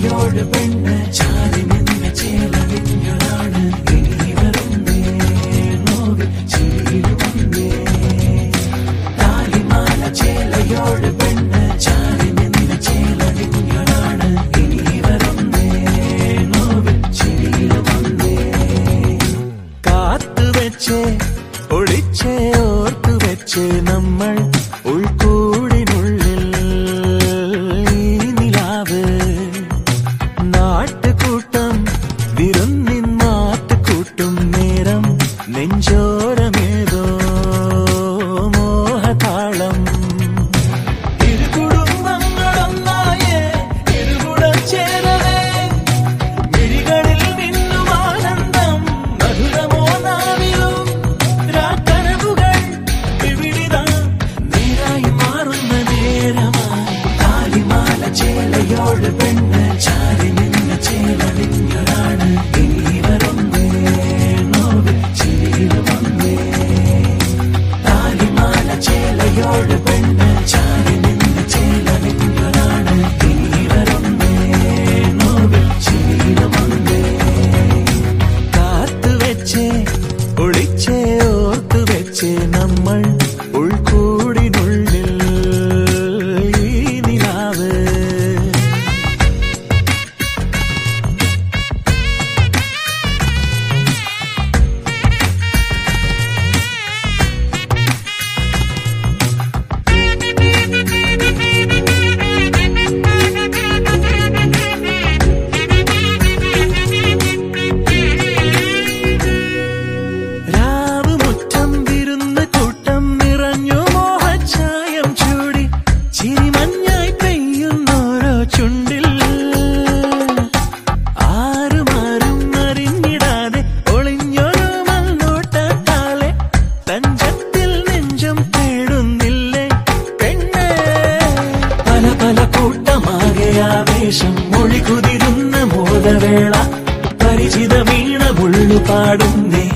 ചേലയോട് പെണ്ണ് ചാരി നിന്ന് ചേലവിഞ്ഞൊരാണ് ഇനി വരുന്നേ നോവിൽ ചിരിയിടുവന്നേ താലിമാല ചേലയോട് പെണ്ണ് ചാരി നിന്ന് ചേലവിഞ്ഞൊരാണ് ഇനി വരുന്നേ നോവിൽ ചിരിയിടുവന്നേ കാത്തുവെച്ച് ഒളിച്ചേ ഓർത്തു വെച്ച് നമ്മൾ ഉൾക്കൂടിനുള്ളിൽ ഈ നിലാവ് നാട്ടുകൂട്ടം വിരുന്നിൻ മാറ്റുകൂട്ടും നേരം നെഞ്ചോരമേതോ മോഹതാളം ഇരു കുടുംബങ്ങളൊന്നായേ ഇരുകുടം ചേരവേ മിഴികളിൽ മിന്നും ആനന്ദം മധുരമോ നാവിലും രാക്കനവുകൾ ഇവിടിതാ നേരായി മാറുന്ന നേരമായി കാലിമാല ചേലയോട് പെണ്ണ് ചാരി നിന്ന് ചേലവിഞ്ഞൊരാണ് ഇനി വരുന്നേ നോവിൽ ചിരിയിൽ വന്നേ താലിമാല ചേലയോട് പെണ്ണ് ചാരി നിന്ന് ചേലവിഞ്ഞൊരാണ് ഇനി വരുന്നേ നോവിൽ ചിരിയിൽ വന്നേ കാത്തുവെച്ചേ ഒളിച്ചേ ഓർത്തു വെച്ചേ നമ്മൾ ഉൾക്കൂടിനുള്ളിൽ ഈ നിലാവ് രാവുമുറ്റം വിരുന്ന് കൂട്ടം നിറഞ്ഞു മോഹച്ചായം ചൂടി ചിരിമഞ്ഞായി പെയ്യുന്നോരോ ചുണ്ടിൽ ആരുമാരും അറിഞ്ഞിടാതെ ഒളിഞ്ഞൊരു മൽനോട്ടത്താലെ തഞ്ചത്തിൽ നെഞ്ചം തേടുന്നില്ലേ പെണ്ണേ പല പല കൂട്ടമാകെ ആവേശം മൊഴി കുതിരുന്ന മോദവേള പരിചിത വീണ മുള്ളു പാടുന്നേ